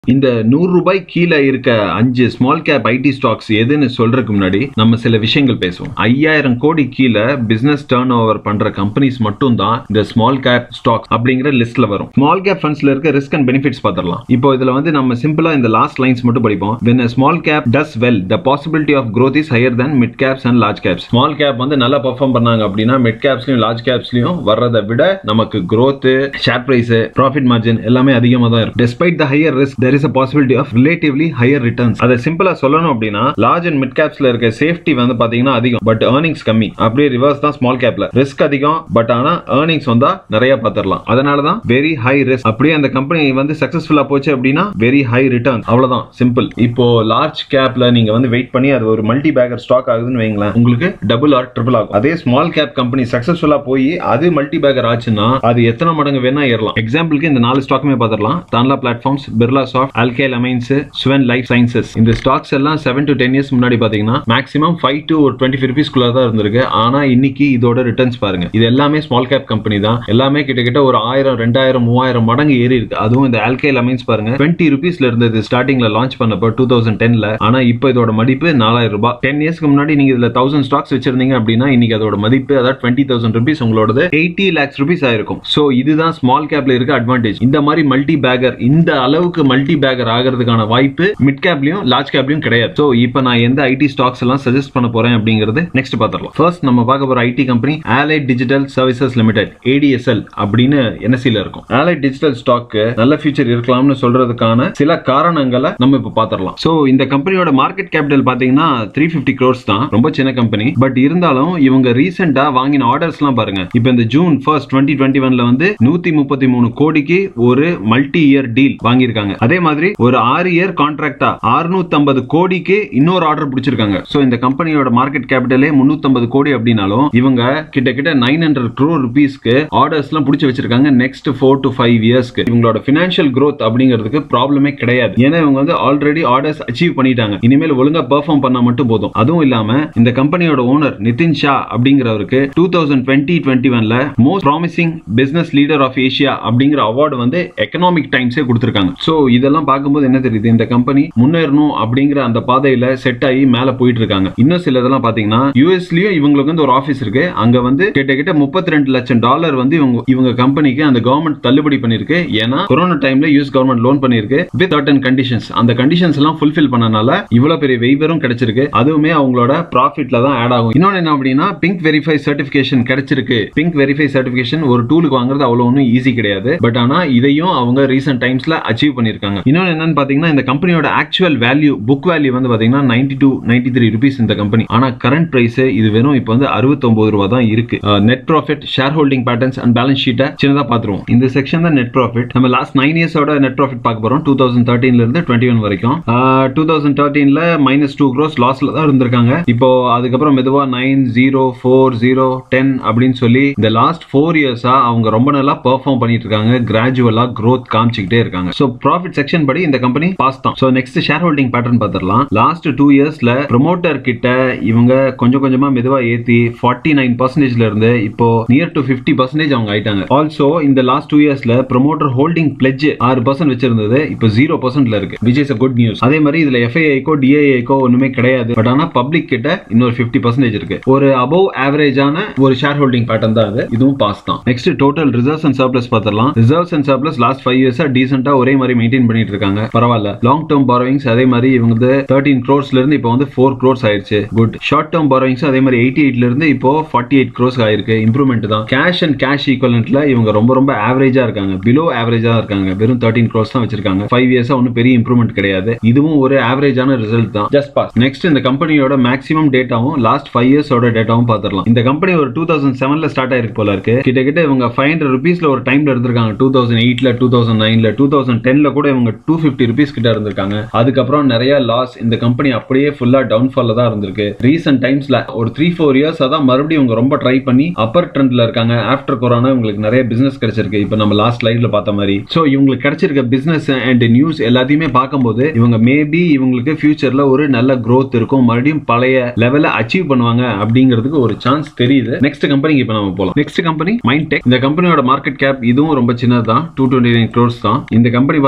இந்த நூறு ரூபாய் கீழே இருக்க அஞ்சு ஸ்மால் கேப் ஐடி ஸ்டாக்ஸ் எதுன்னு சொல்றதுக்கு முன்னாடி நம்ம சில விஷயங்கள் பேசுவோம் ஐயாயிரம் கோடி கீழே பிசினஸ் டேர்ன் ஓவர் பண்ற கம்பெனிஸ் மட்டும் தான் இந்த ஸ்மால் கேப் ஸ்டாக்ஸ் அப்படிங்கிற லிஸ்ட்ல வரும் ஸ்மால் கேப் ஃபண்ட்ஸ்ல இருக்க ரிஸ்க் அண்ட் பெனிஃபிட்ஸ் பார்த்துடலாம் இப்போ இதுல வந்து நம்ம சிம்பிளா இந்த லாஸ்ட் லைன்ஸ் மட்டும் படிப்போம் when a small cap does well the possibility of growth is higher than mid caps and large caps small cap வந்து நல்லா பெர்ஃபார்ம் பண்ணாங்க அப்படின்னா மிட் கேப்ஸ்லயும் லார்ஜ் கேப்ஸ்லயும் வர்றதை விட நமக்கு growth share price profit margin எல்லாமே அதிகமா தான் இருக்கும் despite the higher risk there is a possibility of relatively higher returns அதை சிம்பிளா சொல்லணும் அப்படின்னா லார்ஜ் அண்ட் மிட் கேப்ஸ்ல இருக்க சேஃப்டி வந்து பாத்தீங்கன்னா அதிகம் பட் ஏர்னிங்ஸ் கம்மி அப்படியே ரிவர்ஸ் தான் ஸ்மால் கேப்ல ரிஸ்க் அதிகம் பட் ஆனா ஏர்னிங்ஸ் வந்தா நிறைய பார்த்துடலாம் அதனால தான் வெரி ஹை ரிஸ்க் அப்படியே அந்த கம்பெனி வந்து சக்சஸ்ஃபுல்லா போச்சு அப்படின்னா வெரி ஹை ரிட்டர்ன் அவ்வளவுதான் சிம்பிள் இப்போ லார்ஜ் கேப்ல நீங்க வந்து வெயிட் பண்ணி அது ஒரு மல்டி பேக்கர் ஸ்டாக் ஆகுதுன்னு வைங்களேன் உங்களுக்கு டபுள் ஆர் ட்ரிபிள் ஆகும் அதே ஸ்மால் கேப் கம்பெனி சக்சஸ்ஃபுல்லா போய் அது மல்டி பேக்கர் ஆச்சுன்னா அது எத்தனை மடங்கு வேணா ஏறலாம் எக்ஸாம்பிளுக்கு இந்த நாலு ஸ்டாக்குமே பார்த்துடலாம் Tanla platforms Birla soft alkyl amines Suven life sciences இந்த ஸ்டாக்ஸ் எல்லாம் செவன் டு டென் இயர்ஸ் முன்னாடி பாத்தீங்கன்னா மேக்ஸிமம் ஃபைவ் டு ஒரு டுவெண்ட்டி ஃபைவ் ருபீஸ்க்குள்ள தான் இருந்திருக்கு ஆனா இன்னைக்கு இதோட ரிட்டர்ன்ஸ் பாருங்க இது எல்லாமே ஸ்மால் கேப் கம்பெனி தான் எல்லாமே கிட்டத்தட்ட ஒரு ஆயிரம் ரெண்டாயிரம் மூவாயிரம் மடங்கு ஏறி இருக்கு அதுவும் இந்த ஆல்கைல் அமைன்ஸ் பாருங்க டுவெண்ட்டி ருபீஸ்ல இருந்தது ஸ்டார்டிங்ல லான்ச் பண்ணப்போ டூ தௌசண்ட் டென்ல ஆனா இப்போ இதோட மதிப்பு நாலாயிரம் ரூபாய் டென் இயர்ஸ்க்கு முன்னாடி நீங்க இதுல தௌசண்ட் ஸ்டாக்ஸ் வச்சிருந்தீங்க அப்படின்னா இன்னைக்கு அதோட மதிப்பு அதாவது டுவெண்ட்டி தௌசண்ட் ருபீஸ் உங்களோடது எயிட்டி லேக்ஸ் ருபீஸ் ஆயிருக்கும் சோ இதுதான் ஸ்மால் கேப்ல இருக்க அட்வான்டேஜ் இந்த மாதிரி மல்டி பேக்கர் இந்த அளவுக்கு மல்டி பேக்கர் ஆகிறதுக்கான வாய்ப்பு மிட் கேப்லயும் லார்ஜ் கேப்லயும் கிடையாது சோ இப்போ நான் எந்த ஐடி ஸ்டாக்ஸ் எல்லாம் சஜஸ்ட் பண்ண போறேன் அப்படிங்கிறது நெக்ஸ்ட் பார்த்துடலாம் ஃபர்ஸ்ட் நம்ம பார்க்க போற IT company allied digital services limited ADSL அப்படின்னு என்எஸ்சில இருக்கும் ஆலைட் டிஜிட்டல் ஸ்டாக் நல்ல ஃபியூச்சர் இருக்கலாம்னு சொல்றதுக்கான சில காரணங்களை நம்ம இப்போ பார்த்துடலாம் சோ இந்த கம்பெனியோட மார்க்கெட் கேபிட்டல் பாத்தீங்கன்னா த்ரீ பிப்டி க்ரோர்ஸ் தான் ரொம்ப சின்ன கம்பெனி பட் இருந்தாலும் இவங்க ரீசெண்டா வாங்கின ஆர்டர்ஸ் எல்லாம் பாருங்க இப்போ இந்த ஜூன் ஃபர்ஸ்ட் டுவெண்ட்டி டுவெண்ட்டி ஒன்ல வந்து நூத்தி முப்பத்தி மூணு கோடிக்கு ஒரு மல்டி இயர் டீல் வாங்கியிருக்காங்க அதே மாதிரி ஒரு ஆறு இயர் கான்ட்ராக்டா அறுநூத்தி கோடிக்கு இன்னொரு ஆர்டர் பிடிச்சிருக்காங்க சோ இந்த கம்பெனியோட மார்க்கெட் கேபிட்டலே முன்னூத்தி கோடி அப்படின்னாலும் இவங்க கிட்டத்தட்ட நைன் ஹண்ட்ரட் க்ரோ ருபீஸ்க்கு ஆர்டர்ஸ் எல்லாம் பிடிச்சி வச்சிருக்காங்க நெக்ஸ்ட் ஃபோர் டு ஃபைவ் இயர்ஸ்க்கு இவங்களோட பினான்சியல் growth அப்படிங்கிறதுக்கு ப்ராப்ளமே கிடையாது ஏன்னா இவங்க வந்து ஆல்ரெடி ஆர்டர்ஸ் அச்சீவ் பண்ணிட்டாங்க இனிமேல் ஒழுங்கா பெர்ஃபார்ம் பண்ணா மட்டும் போதும் அதுவும் இல்லாம இந்த கம்பெனியோட ஓனர் நிதின் ஷா அப்படிங்கிறவருக்கு டூ தௌசண்ட் டுவெண்ட்டி டுவெண்ட்டி ஒன்ல most promising business leader of Asia அப்படிங்கிற அவார்டு வந்து எக்கனாமிக் டைம்ஸே கொடுத்துருக்காங்க சோ இதெல்லாம் பார்க்கும்போது என்ன தெரியுது இந்த கம்பெனி முன்னேறணும் அப்படிங்கிற அந்த பாதையில செட் ஆகி மேல போயிட்டு இருக்காங்க இன்னும் சில இதெல்லாம் பாத்தீங்கன்னா யூஎஸ்லயும் இவங்களுக்கு வந்து ஒரு ஆபீஸ் இருக்கு அங்க வந்து கிட்டத்தட்ட முப்பத்தி ரெண்டு லட்சம் டாலர் வந்து இவங்க இவங்க கம்பெனிக்கு அந்த கவர்மெண்ட் தள்ளுபடி பண்ணிருக்கு ஏன்னா கொரோனா டைம்ல யூஎஸ் கவர்மெண்ட் லோன் பண்ணிருக்கு வித் சர்டன் கண்டிஷன்ஸ் அந்த கண்டிஷன்ஸ் எல்லாம் ஃபுல்ஃபில் பண்ணனால இவ்வளவு பெரிய வெய்வரும் கிடைச்சிருக்கு அதுவுமே அவங்களோட ப்ராஃபிட்ல தான் ஆட் ஆகும் இன்னொன்னு என்ன அப்படின்னா பிங்க் வெரிஃபை சர்டிபிகேஷன் கிடைச்சிருக்கு பிங்க் வெரிஃபை சர்டிபிகேஷன் ஒரு டூலுக்கு வாங்குறது அவ்வளவு ஒன்றும் ஈஸி கிடையாது பட் ஆனா இதையும் அவங்க ரீசெண்ட் டைம்ஸ்ல அச்சீவ் பண்ணிருக்காங்க இன்னொன்னு என்னன்னு பாத்தீங்கன்னா இந்த கம்பெனியோட ஆக்சுவல் வேல்யூ புக் வேல்யூ வந்து பாத்தீங்கன்னா ninety two ninety three rupees இந்த கம்பெனி ஆனா கரண்ட் பிரைஸ் இது வெறும் இப்போ வந்து அறுபத்தொன்பது ரூபா தான் இருக்கு net profit share holding patterns and balance ஷீட்டை சின்னதா பாத்துருவோம் இந்த செக்ஷன் தான் நெட் ப்ராஃபிட் நம்ம லாஸ்ட் நைன் இயர்ஸோட நெட் ப்ராஃபிட் பார்க்க போறோம் டூ தௌசண்ட் தேர்ட்டீன்ல இருந்து டுவெண்ட்டி ஒன் வரைக்கும் டூ தௌசண்ட் தேர்ட்டீன்ல மைனஸ் டூ க்ரோஸ் லாஸ்ல தான் இருந்திருக்காங்க இப்போ அதுக்கப்புறம் மெதுவா nine zero four zero ten அப்படின்னு சொல்லி இந்த லாஸ்ட் ஃபோர் இயர்ஸா அவங்க ரொம்ப நல்லா பெர்ஃபார்ம் பண்ணிட்டு இருக்காங்க கிராஜுவலா growth காமிச்சுக்கிட்டே இருக்காங்க ஸோ ப்ராஃபிட் செக்ஷன் படி இந்த கம்பெனி பாஸ் தான் so next share holding pattern பார்த்துடலாம் லாஸ்ட் டூ இயர்ஸ்ல ப்ரொமோட்டர் கிட்ட இவங்க கொஞ்சம் கொஞ்சமா மெதுவா ஏத்தி ஃபார்ட்டி நைன் பர்சன்டேஜ்ல இருந்து இப்போ நியர் டு ஃபிஃப்டி பர்சன்டேஜ் அவங்க ஆயிட்டாங்க ஆல்சோ இந்த லாஸ்ட் டூ இயர்ஸ்ல ப்ரொமோட்டர் ஹோல்டிங் பிளெஜ் ஆறு பர்சன்ட் வச்சிருந்தது இப்போ ஜீரோ பர்சன்ட்ல இருக்கு விச் இஸ் குட் நியூஸ் அதே மாதிரி இதுல எஃப்ஐஐக்கோ டிஐஐக்கோ ஒண்ணுமே கிடையாது பட் ஆனா பப்ளிக் கிட்ட இன்னொரு ஃபிஃப்டி பர்சன்டேஜ் இருக்கு ஒரு அபவ் ஆவரேஜான ஒரு ஷேர் ஹோல்டிங் பேட்டர்ன் தான் அது இதுவும் பாஸ் தான் next total reserves and surplus பார்த்துடலாம் reserves and surplus last five இயர்ஸா டீசென்டா ஒரே மாதிரி மெயின்டைன் பண்ணிட்டு இருக்காங்க பரவாயில்ல லாங் டேர்ம் பாரோவிங்ஸ் அதே மாதிரி இவங்க தேர்ட்டீன் க்ரோர்ஸ்ல இருந்து இப்போ வந்து ஃபோர் க்ரோர்ஸ் ஆயிருச்சு குட் ஷார்ட் டேர்ம் பாரோவிங்ஸ் அதே மாதிரி எயிட்டி எயிட்ல இருந்து இப்போ ஃபார்ட்டி எயிட் க்ரோஸ் ஆயிருக்கு இம்ப்ரூவ்மெண்ட் தான் கேஷ் அண்ட் கேஷ் ஈக்குவலன்ட்ல இவங்க ரொம்ப ரொம்ப ஆவரேஜா இருக்காங்க பிலோ ஆவரேஜா இருக்காங்க வெறும் தேர்ட்டீன் க்ரோஸ் தான் வச்சிருக்காங்க ஃபைவ் இயர்ஸா ஒன்றும் பெரிய இம்ப்ரூவ்மெண்ட் கிடையாது இதுவும் ஒரு ஆவரேஜான ரிசல்ட் தான் ஜஸ்ட் பாஸ் நெக்ஸ்ட் இந்த கம்பெனியோட மேக்ஸிமம் டேட்டாவும் லாஸ்ட் ஃபைவ் இயர்ஸோட டேட்டாவும் பார்த்துடலாம் இந்த கம்பெனி ஒரு டூ தௌசண்ட் செவன்ல ஸ்டார்ட் ஆயிருக்கு போல இருக்கு கிட்டத்தட்ட இவங்க ஃபைவ் ஹண்ட்ரட் ருபீஸ்ல ஒரு டைம்ல இருந்திருக்காங்க டூ தௌசண்ட் எயிட்ல டூ தௌசண்ட் நைன்ல டூ தௌசண்ட் டென்ல கூட இவங்க டூ ஃபிஃப்டி ருபீஸ் கிட்ட இருந்திருக்காங்க அதுக்கப்புறம் நிறைய லாஸ் இந்த கம்பெனி அப்படியே ஃபுல்லா டவுன்ஃபால்ல தான் இருந்திருக்கு ரீசெண்ட் டைம்ஸ்ல ஒரு த்ரீ ஃபோர் இயர்ஸ் தான் மறுபடியும் இவங்க ரொம்ப ட்ரை பண்ணி அப்பர் ட்ரெண்ட்ல இருக்காங்க ஆஃப்டர் கொரோனா இவங்களுக்கு நிறைய பிசினஸ் கிடைச்சிருக்கு இப்போ நம்ம லாஸ்ட் லைவ்ல பார்த்த மாதிரி ஸோ இவங்களுக்கு கிடைச்சிருக்க பிசினஸ் அண்ட் நியூஸ் எல்லாத்தையுமே பார்க்கும்போது இவங்க மேபி இவங்களுக்கு ஃபியூச்சர்ல ஒரு நல்ல growth இருக்கும் மறுபடியும் பழைய லெவல அச்சீவ் பண்ணுவாங்க அப்படிங்கிறதுக்கு ஒரு சான்ஸ் தெரியுது நெக்ஸ்ட் கம்பெனிக்கு இப்போ நம்ம போலாம் நெக்ஸ்ட் கம்பெனி மைண்ட் டெக் இந்த கம்பெனியோட மார்க்கெட் கேப் இதுவும் ரொம்ப சின்னது தான் டூ டுவெண்ட்டி நைன் க்ரோர்ஸ் தான் இந்த கம்பெனி பார்த்தீங்கன்னா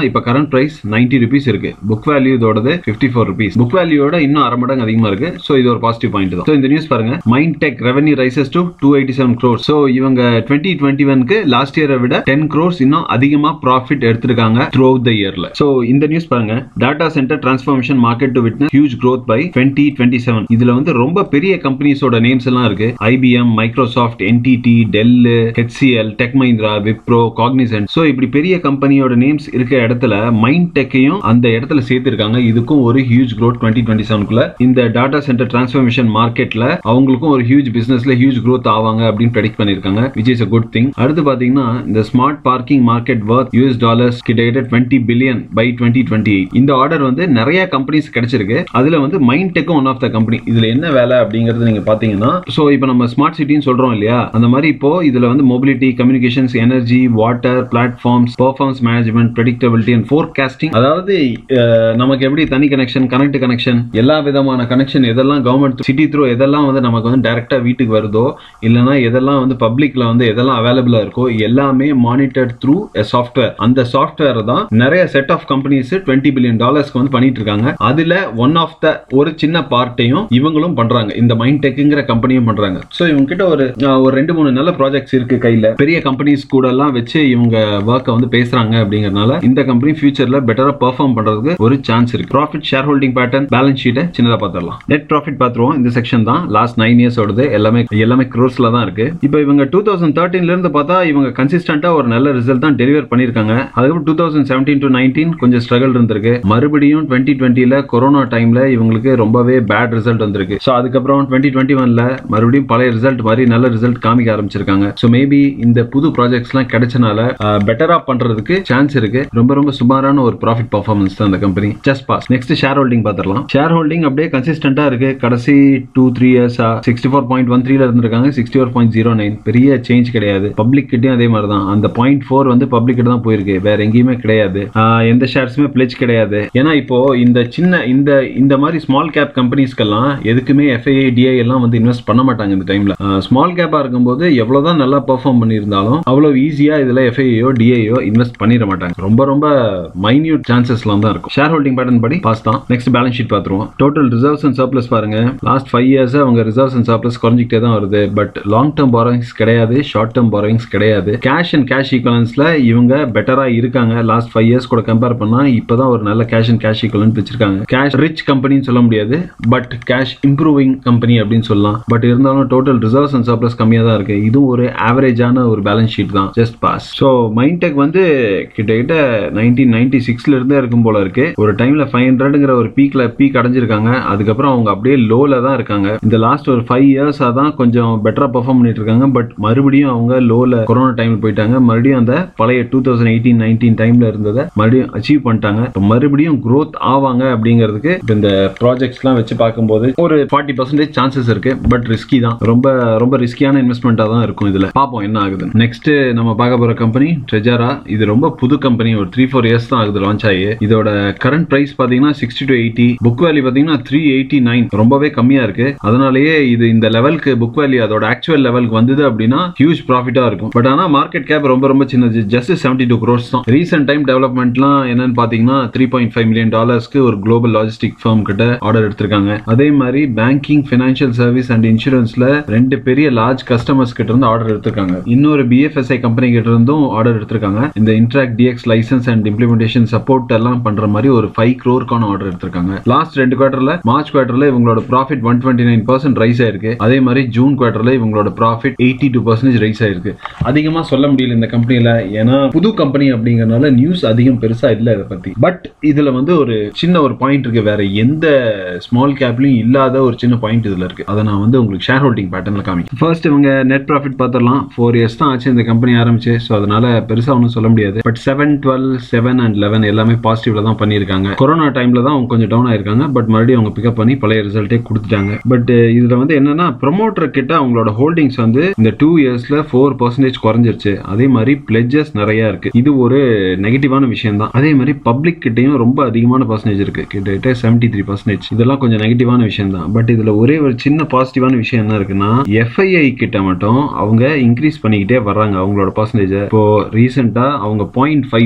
இப்போ கரண்ட் பிரைஸ் நைன்டி ருபீஸ் இருக்கு புக் வேல்யூ இதோடது ஃபிஃப்டி ஃபோர் ருபீஸ் புக் வேல்யூயோட இன்னும் அரை மடங்கு அதிகமா இருக்கு ஸோ இது ஒரு பாசிட்டிவ் பாயிண்ட் தான் ஸோ இந்த நியூஸ் பாருங்க mind tech revenue rises to two eighty seven crore so இவங்க டுவெண்ட்டி டுவெண்ட்டி ஒன்க்கு லாஸ்ட் இயரை விட டென் க்ரோர்ஸ் இன்னும் அதிகமா ப்ராஃபிட் எடுத்திருக்காங்க த்ரூ அவுட் த இயர்ல ஸோ இந்த நியூஸ் பாருங்க Tata centre transformation market to witness huge growth by twenty twenty seven இதுல வந்து ரொம்ப பெரிய கம்பெனிஸோட நேம்ஸ் எல்லாம் இருக்கு IBM Microsoft NTT Dell HCL tech Mahindra Wipro Cognizant so இப்படி பெரிய கம்பெனியோட நேம்ஸ் இருக்க இடத்துல மைண்ட் டெக்கையும் அந்த இடத்துல சேர்த்திருக்காங்க இதுக்கும் ஒரு ஹியூஜ் க்ரோத் டுவெண்ட்டி டுவெண்ட்டி செவனுக்குள்ள இந்த டாடா சென்டர் டிரான்ஸ்ஃபர்மேஷன் மார்க்கெட்ல அவங்களுக்கும் ஒரு ஹியூஜ் பிசினஸ்ல ஹியூஜ் க்ரோத் ஆவாங்க அப்படின்னு ப்ரெடிக்ட் பண்ணிருக்காங்க which is a good thing அடுத்து பாத்தீங்கன்னா இந்த smart parking market worth US dollars கிட்டத்தட்ட twenty billion by twenty twenty இந்த ஆர்டர் வந்து நிறைய கம்பெனிஸ் கிடைச்சிருக்கு அதுல வந்து மைண்ட் டெக்கும் ஒன் ஆஃப் த கம்பெனி இதுல என்ன வேலை அப்படிங்கறது நீங்க பாத்தீங்கன்னா ஸோ இப்போ நம்ம ஸ்மார்ட் சிட்டின்னு சொல்றோம் இல்லையா அந்த மாதிரி இப்போ இதுல வந்து mobility communications energy water platforms performance management predictability and forecasting அதாவது அஹ், நமக்கு எப்படி தனி கனெக்ஷன் கனெக்ட் கனெக்ஷன் எல்லா விதமான கனெக்ஷன் எதெல்லாம் கவர்மெண்ட் சிட்டி த்ரூ எதெல்லாம் வந்து நமக்கு வந்து டைரக்டா வீட்டுக்கு வருதோ இல்லைன்னா எதெல்லாம் வந்து பப்ளிக்ல வந்து எதெல்லாம் அவைலபிளா இருக்கோ எல்லாமே மானிட்டர் த்ரூ எ சாஃப்ட்வேர் அந்த சாஃப்ட்வேர் தான் நிறைய set of companies twenty billion டாலர்ஸ்க்கு வந்து பண்ணிட்டு இருக்காங்க அதுல ஒன் ஆஃப் த ஒரு சின்ன பார்ட்டையும் இவங்களும் பண்றாங்க இந்த மைண்ட் டெக்குங்கிற கம்பெனியும் பண்றாங்க ஸோ இவங்க கிட்ட ஒரு அஹ், ஒரு ரெண்டு மூணு நல்ல ப்ராஜெக்ட்ஸ் இருக்கு கையில பெரிய கம்பெனிஸ் கூட எல்லாம் வச்சு இவங்க ஒர்க்கை வந்து பேசுறாங்க அப்படிங்கறதுனால இந்த கம்பெனி ஃபியூச்சர்ல பெட்டரா பெர்ஃபார்ம் பண்றதுக்கு ஒரு சான்ஸ் இருக்கு profit share holding pattern balance ஷீட்டை சின்னதா பார்த்துடலாம் நெட் ப்ராஃபிட் பார்த்துருவோம் இந்த செக்ஷன் தான் லாஸ்ட் நைன் இயர்ஸ் ஓடுது எல்லாமே எல்லாமே க்ரோர்ஸ்ல தான் இருக்கு இப்போ இவங்க டூ தௌசண்ட் தேர்ட்டீன்ல இருந்து பார்த்தா இவங்க கன்சிஸ்டன்டா ஒரு நல்ல ரிசல்ட் தான் டெலிவர் பண்ணிருக்காங்க அதுக்கப்புறம் two thousand seventeen to nineteen கொஞ்சம் ஸ்ட்ரகிள் இருந்திருக்கு மறுபடியும் டுவெண்ட்டி டுவெண்ட்டில கொரோனா டைம்ல இவங்களுக்கு ரொம்பவே பேட் ரிசல்ட் வந்திருக்கு ஸோ அதுக்கப்புறம் டுவெண்ட்டி டுவெண்ட்டி ஒன்ல மறுபடியும் பழைய ரிசல்ட் மாதிரி நல்ல ரிசல்ட் காமிக்க ஆரம்பிச்சிருக்காங்க ஸோ மேபி இந்த புது ப்ராஜெக்ட்ஸ்லாம் கிடைச்சனால பெட்டரா பண்றதுக்கு சான்ஸ் இருக்கு ரொம்ப ரொம்ப சுமாரான ஒரு ப்ராஃபிட் பர்ஃபார்மன்ஸ் தான் அந்த company just pass next share holding பார்த்துடலாம் ஷேர் ஹோல்டிங் அப்படியே கன்சிஸ்டன்டா இருக்கு கடைசி டூ த்ரீ இயர்ஸா சிக்ஸ்டி ஃபோர் பாயிண்ட் ஒன் த்ரீல இருந்திருக்காங்க sixty four point zero nine பெரிய சேஞ்ச் கிடையாது பப்ளிக் கிட்டயும் அதே மாதிரி தான் அந்த பாயிண்ட் ஃபோர் வந்து பப்ளிக் கிட்ட தான் போயிருக்கு வேற எங்கேயுமே கிடையாது ஆஹ் எந்த ஷேர்ஸுமே பிளெச் கிடையாது ஏன்னா இப்போ இந்த சின்ன இந்த இந்த மாதிரி ஸ்மால் கேப் கம்பெனிஸ்க்கெல்லாம் எதுக்குமே எஃப்ஐஐ டிஐ எல்லாம் வந்து இன்வெஸ்ட் பண்ண மாட்டாங்க இந்த டைம்ல ஸ்மால் கேப்பா இருக்கும்போது எவ்வளவுதான் நல்லா பெர்ஃபார்ம் பண்ணியிருந்தாலும் அவ்வளவு ஈஸியா இதுல எஃப்ஐஐயோ டிஐயோ இன்வெஸ்ட் பண்ணிட மாட்டாங்க ரொம்ப ரொம்ப மைன்யூட் சான்சஸ்லாம் தான் இருக்கும் ஷேர் ஹோல்டிங் பேட்டர்ன் படி பாஸ் தான் நெக்ஸ்ட் பேலன்ஸ் ஷீட் பார்த்துருவோம் டோட்டல் ரிசர்வ்ஸ் அண்ட் சர்ப்ளஸ் பாருங்க லாஸ்ட் ஃபைவ் இயர்ஸ் அவங்க ரிசர்வ்ஸ் அண்ட் சர்ப்ளஸ் குறைஞ்சிக்கிட்டே தான் வருது பட் லாங் டேர்ம் பாரோயிங்ஸ் கிடையாது ஷார்ட் டேர்ம் பாரோயிங்ஸ் கிடையாது கேஷ் அண்ட் கேஷ் ஈக்குவலன்ஸ்ல இவங்க பெட்டரா இருக்காங்க லாஸ்ட் ஃபைவ் இயர்ஸ் கூட கம்பேர் பண்ணா இப்பதான் ஒரு நல்ல கேஷ் அண்ட் கேஷ் ஈக்குவலன்ட் வச்சிருக்காங்க கேஷ் ரிச் கம்பெனின்னு சொல்ல முடியாது பட் கேஷ் இம்ப்ரூவிங் கம்பெனி அப்படின்னு சொல்லலாம் பட் இருந்தாலும் டோட்டல் ரிசர்வ்ஸ் அண்ட் சர்ப்ளஸ் கம்மியாக தான் இருக்கு இதுவும் ஒரு ஆவரேஜான ஒரு பேலன்ஸ் ஷீட் தான் ஜஸ்ட் பாஸ் ஸோ மைண்டெக் வந்து கிட்டத்தட்ட நைன்டீன் நைன்டி சிக்ஸ்ல இருந்தே இருக்கும் போல இருக்கு ஒரு டைம்ல ஃபைவ் ஹண்ட்ரட்ங்கிற ஒரு பீக்ல பீக் அடைஞ்சிருக்காங்க அதுக்கப்புறம் அவங்க அப்படியே லோல தான் இருக்காங்க இந்த லாஸ்ட் ஒரு ஃபைவ் இயர்ஸா தான் கொஞ்சம் பெட்டரா பெர்ஃபார்ம் பண்ணிட்டு இருக்காங்க பட் மறுபடியும் அவங்க லோல கொரோனா டைம்ல போயிட்டாங்க மறுபடியும் அந்த பழைய டூ தௌசண்ட் எயிட்டீன் நைன்டீன் டைம்ல இருந்ததை மறுபடியும் அச்சீவ் பண்ணிட்டாங்க இப்ப மறுபடியும் growth ஆவாங்க அப்படிங்கிறதுக்கு இப்ப இந்த ப்ராஜெக்ட்ஸ்லாம் வச்சு பார்க்கும்போது ஒரு ஃபார்ட்டி பர்சன்டேஜ் சான்சஸ் இருக்கு பட் ரிஸ்கி தான் ரொம்ப ரொம்ப ரிஸ்கியான இன்வெஸ்ட்மெண்ட்டாக தான் இருக்கும் இதுல பார்ப்போம் என்ன ஆகுது நெக்ஸ்ட் நம்ம பார்க்க போற கம்பெனி ட்ரெஜாரா இது ரொம்ப புது கம்பெனி ஒரு த்ரீ ஃபோர் இயர்ஸ் தான் ஆகுது லான்ச் ஆகி இதோட கரண்ட் பிரைஸ் பாத்தீங்கன்னா sixty to eighty book value பாத்தீங்கன்னா த்ரீ எயிட்டி நைன் ரொம்பவே கம்மியா இருக்கு அதனாலேயே இது இந்த லெவலுக்கு புக் வேல்யூ அதோட ஆக்சுவல் லெவலுக்கு வந்தது அப்படின்னா ஹியூஜ் ப்ராஃபிட்டா இருக்கும் பட் ஆனா மார்க்கெட் கேப் ரொம்ப ரொம்ப சின்னது ஜஸ்ட் செவன்டி டூ க்ரோர்ஸ் தான் ரீசெண்ட் டைம் டெவலப்மெண்ட்லாம் என்னன்னு பாத்தீங்கன்னா த்ரீ பாயிண்ட் ஃபைவ் மில்லியன் டாலர்ஸ்க்கு ஒரு குளோபல் லாஜிஸ்டிக் ஃபர்ம் கிட்ட ஆர்டர் எடுத்திருக்காங்க அதே மாதிரி பேங்கிங் ஃபினான்ஷியல் சர்வீஸ் அண்ட் இன்சூரன்ஸ்ல ரெண்டு பெரிய லார்ஜ் கஸ்டமர்ஸ் கிட்ட இருந்து ஆர்டர் எடுத்திருக்காங்க இன்னொரு பிஎஃப்எஸ்ஐ கம்பெனி கிட்ட இருந்தும் ஆர்டர் எடுத்திருக்காங்க இந்த interact DX license and implementation support எல்லாம் பண்ற மாதிரி ஒரு ஃபைவ் க்ரோருக்கான ஆர்டர் எடுத்திருக்காங்க லாஸ்ட் ரெண்டு குவார்டர்ல மார்ச் குவார்டர்ல இவங்களோட profit one twenty nine percent rise ஆயிருக்கு அதே மாதிரி ஜூன் குவார்டர்ல இவங்களோட profit eighty two percentage rise ஆயிருக்கு அதிகமா சொல்ல முடியல இந்த கம்பெனில ஏன்னா புது கம்பெனி அப்படிங்கறதுனால நியூஸ் அதிகம் பெருசா இல்ல இதை பத்தி பட் இதுல வந்து ஒரு சின்ன ஒரு பாயிண்ட் இருக்கு வேற எந்த ஸ்மால் கேப்லயும் இல்லாத ஒரு சின்ன பாயிண்ட் இதுல இருக்கு அதை நான் வந்து உங்களுக்கு ஷேர் ஹோல்டிங் பேட்டர்ல காமிக்கிறேன் ஃபர்ஸ்ட் இவங்க நெட் ப்ராஃபிட் பார்த்துடலாம் ஃபோர் இயர்ஸ் தான் ஆச்சு இந்த கம்பெனி ஆரம்பிச்சு ஸோ அதனால பெருசா ஒன்றும் சொல்ல முடியாது but seven twelve seven and eleven எல்லாமே பாசிட்டிவ்ல தான் பண்ணியிருக்காங்க கொரோனா டைம்ல தான் அவங்க கொஞ்சம் டவுன் ஆயிருக்காங்க பட் மறுபடியும் அவங்க பிக்கப் பண்ணி பழைய ரிசல்ட்டே கொடுத்துட்டாங்க பட் இதுல வந்து என்னன்னா ப்ரொமோட்டர் கிட்ட அவங்களோட ஹோல்டிங்ஸ் வந்து இந்த டூ இயர்ஸ்ல ஃபோர் பர்சன்டேஜ் குறைஞ்சிருச்சு அதே மாதிரி பிளெஜஸ் நிறைய இருக்கு இது ஒரு நெகட்டிவான விஷயம் தான் அதே மாதிரி பப்ளிக் கிட்டயும் ரொம்ப அதிகமான பர்சன்டேஜ் இருக்கு கிட்டத்தட்ட செவன்டி த்ரீ பர்சன்டேஜ் இதெல்லாம் கொஞ்சம் நெகட்டிவான விஷயம் தான் பட் இதுல ஒரே ஒரு சின்ன பாசிட்டிவான விஷயம் என்ன இருக்குன்னா எஃப்ஐஐ கிட்ட மட்டும் அவங்க இன்க்ரீஸ் பண்ணிக்கிட்டே வர்றாங்க அவங்களோட பர்சன்டேஜ் இப்போ ரீசெண்டா அவங்க பாயிண்ட் ஃபைவ் பர்சன்டேஜ்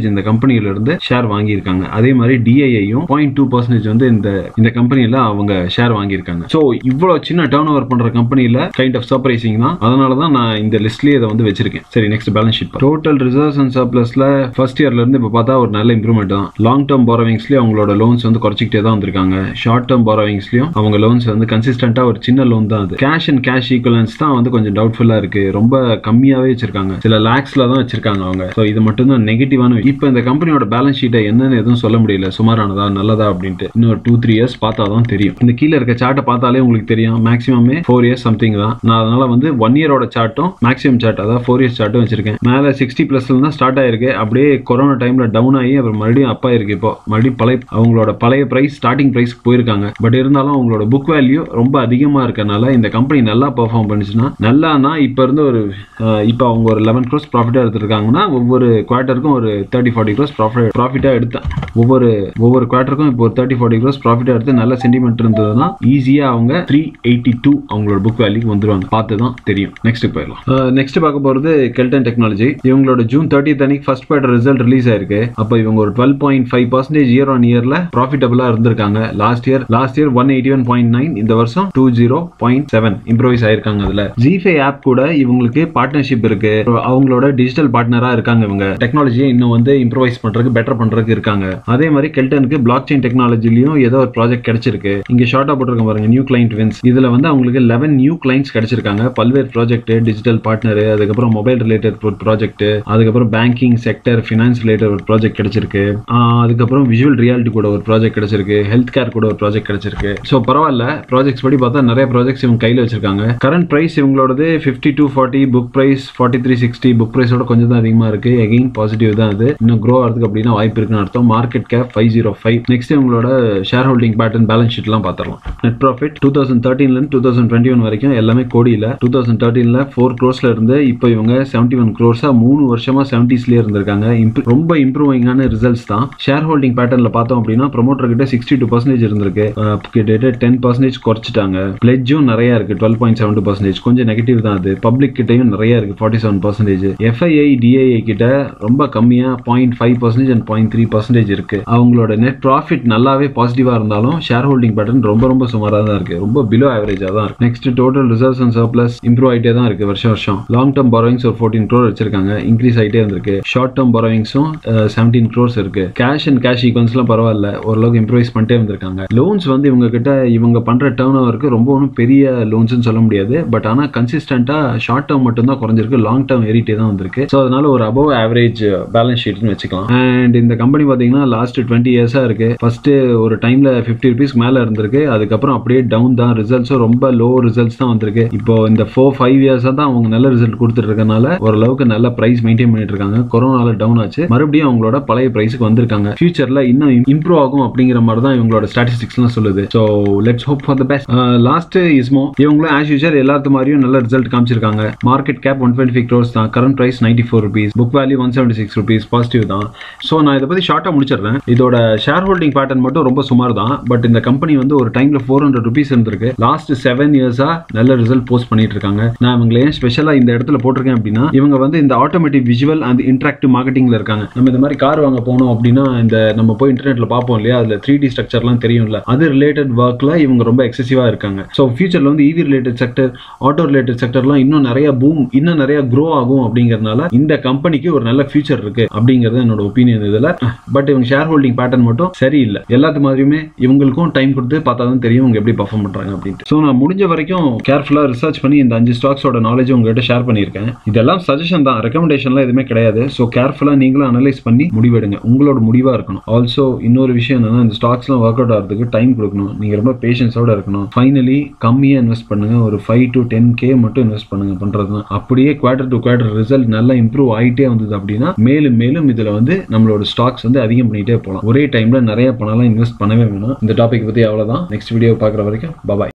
இந்த கம்பெனில இருந்து ஷேர் வாங்கியிருக்காங்க அதே மாதிரி டிஐயும் பாயிண்ட் டூ பர்சன்டேஜ் வந்து இந்த இந்த கம்பெனில அவங்க ஷேர் வாங்கியிருக்காங்க ஸோ இவ்வளவு சின்ன டேர்ன் ஓவர் பண்ற கம்பெனில கைண்ட் ஆஃப் சர்ப்ரைசிங் தான் அதனால தான் நான் இந்த லிஸ்ட்லயே இதை வந்து வச்சிருக்கேன் சரி next balance sheet total reserves and சர்ப்ளஸ்ல ஃபர்ஸ்ட் இயர்ல இருந்து இப்போ பார்த்தா ஒரு நல்ல இம்ப்ரூவ்மெண்ட் தான் லாங் டேர்ம் பாரோவிங்ஸ்லயும் அவங்களோட லோன்ஸ் வந்து குறைச்சிக்கிட்டே தான் வந்திருக்காங்க ஷார்ட் டேர்ம் பாரோவிங்ஸ்லயும் அவங்க லோன்ஸ் வந்து கன்சிஸ்டன்டா ஒரு சின்ன லோன் தான் அது கேஷ் அண்ட் கேஷ் ஈக்குவலன்ஸ் தான் வந்து கொஞ்சம் டவுட்ஃபுல்லா இருக்கு ரொம்ப கம்மியாவே வச்சிருக்காங்க சில லேக்ஸ்ல தான் வச்சிருக்காங்க அவங்க ஸோ இது மட்டும் தான் நெகட்டிவான இப்போ இந்த கம்பெனியோட பேலன்ஸ் ஷீட்டை என்னன்னு எதுவும் சொல்ல முடியல சுமாரானதா நல்லதா அப்படின்ட்டு இன்னொரு டூ த்ரீ இயர்ஸ் பார்த்தா தான் தெரியும் இந்த கீழே இருக்க சார்ட்டை பார்த்தாலே உங்களுக்கு தெரியும் மேக்ஸிமமே ஃபோர் இயர்ஸ் சம்திங் தான் நான் அதனால வந்து ஒன் இயரோட சார்ட்டும் மேக்ஸிமம் சார்ட் அதாவது ஃபோர் இயர்ஸ் சார்ட்டும் வச்சிருக்கேன் மேலே சிக்ஸ்டி பிளஸ்ல தான் ஸ்டார்ட் ஆயிருக்கு அப்படியே கொரோனா டைம்ல டவுன் ஆகி அப்புறம் மறுபடியும் அப்பா இருக்கு இப்போ மறுபடியும் பழைய அவங்களோட பழைய பிரைஸ் ஸ்டார்டிங் பிரைஸ் போயிருக்காங்க பட் இருந்தாலும் அவங்களோட புக் வேல்யூ ரொம்ப அதிகமா இருக்கனால இந்த கம்பெனி நல்லா பெர்ஃபார்ம் பண்ணுச்சுன்னா நல்லானா இப்போ இருந்து ஒரு அஹ், இப்போ அவங்க ஒரு லெவன் க்ரோஸ் ப்ராஃபிட்டாக எடுத்திருக்காங்கன்னா ஒவ்வொரு குவார்ட்டருக்கும் ஒரு தேர்ட்டி ஃபார்ட்டி க்ரோஸ் ப்ராஃபிட் ப்ராஃபிட்டாக எடுத்தேன் ஒவ்வொரு ஒவ்வொரு குவார்ட்டருக்கும் இப்போ ஒரு தேர்ட்டி ஃபார்ட்டி க்ரோஸ் ப்ராஃபிட்டாக எடுத்து நல்ல சென்டிமெண்ட் இருந்ததுன்னா ஈஸியாக அவங்க த்ரீ எயிட்டி டூ அவங்களோட புக் வேல்யூக்கு வந்துருவாங்க பார்த்து தான் தெரியும் நெக்ஸ்ட் போயிடலாம் நெக்ஸ்ட் பார்க்க போகிறது கெல்டன் டெக்னாலஜி இவங்களோட ஜூன் தேர்ட்டி அன்னைக்கு ஃபர்ஸ்ட் குவார்டர் ரிசல்ட் ரிலீஸ் ஆயிருக்கு அப்போ இவங்க ஒரு twelve point five percentage year on இயர்ல ப்ராஃபிட்டபிளா இருந்திருக்காங்க last year last year one eighty one point nine இந்த வருஷம் two zero point seven improvise ஆயிருக்காங்க அதுல ஜிஃபை ஆப் கூட இவங்களுக்கு பார்ட்னர்ஷிப் இருக்கு அவங்களோட டிஜிட்டல் பார்ட்னரா இருக்காங்க இவங்க டெக்னாலஜியை இன்னும் வந்து இம்ப்ரோவைஸ் பண்றதுக்கு பெட்டர் பண்றதுக்கு இருக்காங்க அதே மாதிரி கெல்டனுக்கு பிளாக் செயின் டெக்னாலஜிலையும் ஏதோ ஒரு ப்ராஜெக்ட் கிடைச்சிருக்கு இங்க ஷார்ட்டா போட்டிருக்க பாருங்க நியூ கிளைண்ட் வின்ஸ் இதுல வந்து அவங்களுக்கு லெவன் நியூ கிளைண்ட்ஸ் கிடைச்சிருக்காங்க பல்வேறு ப்ராஜெக்ட் டிஜிட்டல் பார்ட்னர் அதுக்கப்புறம் மொபைல் ரிலேட்டட் ஒரு ப்ராஜெக்ட் அதுக்கப்புறம் பேங்கிங் செக்டர் ஃபினான்ஸ் ரிலேட்டட் ஒரு ப்ராஜெக்ட் கிடைச்சிருக்கு ஆஹ் அதுக்கப்புறம் விஷுவல் ரியாலிட்டி கூட ஒரு ப்ராஜெக்ட் கிடைச்சிருக்கு ஹெல்த் கேர் கூட ஒரு ப்ராஜெக்ட் கிடைச்சிருக்கு ஸோ பரவாயில்ல ப்ராஜெக்ட்ஸ் படி பார்த்தா நிறைய ப்ராஜெக்ட்ஸ் இவங்க கையில் வச்சிருக்காங்க கரண்ட் பிரைஸ் இவங்களோடது fifty two forty book price forty three sixty book பிரைஸோட கொஞ்சம் தான் அதிகமாக இருக்கு எகெயின் பாசிட்டிவ் தான் அது இன்னும் க்ரோ ஆகிறதுக்கு அப்படின்னா வாய்ப்பு இருக்குன்னு அர்த்தம் market cap five zero five next இவங்களோட ஷேர் ஹோல்டிங் பேட்டர்ன் பேலன்ஸ் ஷீட்லாம் பார்த்துடலாம் நெட் ப்ராஃபிட் டூ தௌசண்ட் தேர்ட்டீன்லேருந்து டூ தௌசண்ட் டுவெண்ட்டி ஒன் வரைக்கும் எல்லாமே கோடியில் டூ தௌசண்ட் தேர்ட்டீனில் ஃபோர் க்ரோஸ்ல இருந்து இப்போ இவங்க செவன்ட்டி ஒன் க்ரோர்ஸாக மூணு வருஷமா செவன்டிஸ்லேயே இருந்திருக்காங்க Imp- ரொம்ப இம்ப்ரூவிங்கான ரிசல்ட்ஸ் தான் ஷேர் ஹோல்டிங் பேட்டர்ல பார்த்தோம் அப்படின்னா ப்ரொமோட்டர் கிட்ட சிக்ஸ்டி டூ பர்சன்டேஜ் இருந்திருக்கு அஹ் கிட்டத்தட்ட டென் பர்சன்டேஜ் குறைச்சிட்டாங்க பிளெஜும் நிறைய இருக்கு twelve point seven two percentage கொஞ்சம் நெகட்டிவ் தான் அது பப்ளிக் கிட்டையும் நிறைய இருக்கு forty seven percentage FII DII கிட்ட ரொம்ப கம்மியா point five percentage and point three percentage இருக்கு அவங்களோட நெட் ப்ராஃபிட் நல்லாவே பாசிட்டிவா இருந்தாலும் ஷேர் ஹோல்டிங் பேட்டர்ன் ரொம்ப ரொம்ப சுமாராக தான் இருக்கு ரொம்ப பிலோ ஆவரேஜா தான் இருக்கு next total reserves and surplus improve ஆயிட்டே தான் இருக்கு வருஷம் வருஷம் லாங் டேர்ம் பாரோவிங்ஸ் ஒரு ஃபோர்டீன் க்ரோர் வச்சிருக்காங்க இன்க்ரீஸ் ஆயிட்டே இருந்திருக்கு ஷார்ட் டேர்ம் பாரோவிங்ஸும் செவன்டீன் க்ரோர்ஸ் இருக்கு கேஷ் அண்ட் கேஷ் ஈக்வன்ஸ்லாம் பரவாயில்ல ஓரளவுக்கு இம்ப்ரூவைஸ் பண்ணிட்டே வந்திருக்காங்க லோன்ஸ் வந்து இவங்க கிட்ட இவங்க பண்ற டேர்ன் ஓவருக்கு ரொம்ப ஒன்றும் பெரிய லோன்ஸ்னு சொல்ல முடியாது பட் ஆனால் கன்சிஸ்டண்டா ஷார்ட் டேர்ம் மட்டும் தான் குறைஞ்சிருக்கு லாங் டேர்ம் ஏறிட்டே தான் வந்திருக்கு ஸோ அதனால ஒரு அபவ் ஆவரேஜ் பேலன்ஸ் ஷீட்னு வச்சுக்கலாம் அண்ட் இந்த கம்பெனி பார்த்தீங்கன்னா லாஸ்ட் டுவெண்ட்டி இயர்ஸா இருக்கு ஃபர்ஸ்ட் ஒரு டைம்ல ஃபிஃப்டி ருபீஸ் மேல இருந்திருக்கு அதுக்கப்புறம் அப்படியே டவுன் தான் ரிசல்ட்ஸும் ரொம்ப லோ ரிசல்ட்ஸ் தான் வந்திருக்கு இப்போ இந்த ஃபோர் ஃபைவ் இயர்ஸா தான் அவங்க நல்ல ரிசல்ட் கொடுத்துட்டு இருக்கனால ஓரளவுக்கு நல்ல பிரைஸ் மெயின்டைன் பண்ணிட்டு இருக்காங்க கொரோனால டவுன் ஆச்சு மறுபடியும் அவங்களோட பழைய பிரைஸுக்கு வந்திருக்காங்க ஃபியூச்சர்ல இன்னும் இம்ப்ரூவ் ஆகும் அப்படிங்கிற மாதிரி தான் இவங்களோட ஸ்டாட்டிஸ்டிக்ஸ்லாம் சொல்லுது so let's hope for the best last இஸ்மோ இவங்களும் ஆஸ் யூஷுவல் எல்லாத்து மாதிரியும் நல்ல ரிசல்ட் காமிச்சிருக்காங்க market cap one twenty five crores தான் current price ninety four rupees book value one seventy six rupees positive தான் ஸோ நான் இதை பற்றி ஷார்ட்டாக முடிச்சிடுறேன் இதோட ஷேர் ஹோல்டிங் பேட்டர்ன் மட்டும் ரொம்ப சுமார் தான் பட் இந்த கம்பெனி வந்து ஒரு டைம்ல ஃபோர் ஹண்ட்ரட் ருபீஸ் இருந்திருக்கு லாஸ்ட் செவன் இயர்ஸா நல்ல ரிசல்ட் போஸ்ட் பண்ணிட்டு இருக்காங்க நான் இவங்களை ஏன் ஸ்பெஷலாக இந்த இடத்துல போட்டிருக்கேன் அப்படின்னா இவங்க வந்து இந்த ஆட்டோமேட்டிக் விஷுவல் அண்ட் இன்ட்ராக்டிவ் மார்க்கெட்டிங்ல இருக்காங்க நம்ம இந்த மாதிரி கார் வாங்க போனோம் அப்படின்னா இந்த நம்ம போய் இன்டர்நெட்ல பார்ப்போம் இல்லையா அதுல த்ரீ டி ஸ்ட்ரக்சர்லாம் தெரியும்ல அது ரிலேட்டட் ஒர்க்ல இவங்க ரொம்ப எக்ஸசிவா இருக்காங்க ஸோ ஃபியூச்சர்ல வந்து EV related sector auto related செக்டர்லாம் இன்னும் நிறைய பூம் இன்னும் நிறைய க்ரோ ஆகும் அப்படிங்கறதுனால இந்த கம்பெனிக்கு ஒரு நல்ல ஃபியூச்சர் இருக்கு அப்படிங்கிறது என்னோட ஒப்பீனியன் இதுல பட் இவங்க ஷேர் ஹோல்டிங் பேட்டர்ன் மட்டும் சரியில்லை எல்லாத்து மாதிரியுமே இவங்களுக்கும் டைம் கொடுத்து பார்த்தா தான் தெரியும் இவங்க எப்படி பர்ஃபார்ம் பண்றாங்க அப்படின்ட்டு ஸோ நான் முடிஞ்ச வரைக்கும் கேர்ஃபுல்லா ரிசர்ச் பண்ணி இந்த அஞ்சு ஸ்டாக்ஸோட நாலேஜ் உங்ககிட்ட ஷேர் பண்ணியிருக்கேன் இதெல்லாம் சஜஷன் தான் ரெக்கமெண்டேஷன்லாம் எதுவுமே கிடையாது ஸோ கேர்ஃபுல்லாக நீங்களும் அனலைஸ் பண்ணி முடிவெடுங்க உங்களோட முடிவாக இருக்கணும் ஆல்சோ இன்னொரு விஷயம் என்னன்னா இந்த ஸ்டாக்ஸ்லாம் ஒர்க் அவுட் ஆகிறதுக்கு டைம் கொடுக்கணும் நீங்கள் ரொம்ப பேஷன்ஸோட இருக்கணும் ஃபைனலி கம்மியாக இன்வெஸ்ட் பண்ணுங்க ஒரு ஃபைவ் டு டென் கே மட்டும் இன்வெஸ்ட் பண்ணுங்க பண்றது தான் அப்படியே குவார்டர் டு குவார்டர் ரிசல்ட் நல்லா இம்ப்ரூவ் ஆகிட்டே வந்தது அப்படின்னா மேலும் மேலும் இதில் வந்து நம்மளோட ஸ்டாக்ஸ் வந்து அதிகம் பண்ணிட்டே போகலாம் ஒரே டைமில் நிறைய பணம்லாம் இன்வெஸ்ட் பண்ணவே வேணும் இந்த டாபிக் பற்றி அவ்வளோதான் நெக்ஸ்ட் வீடியோ பார்க்குற வரைக்கும் பபாய்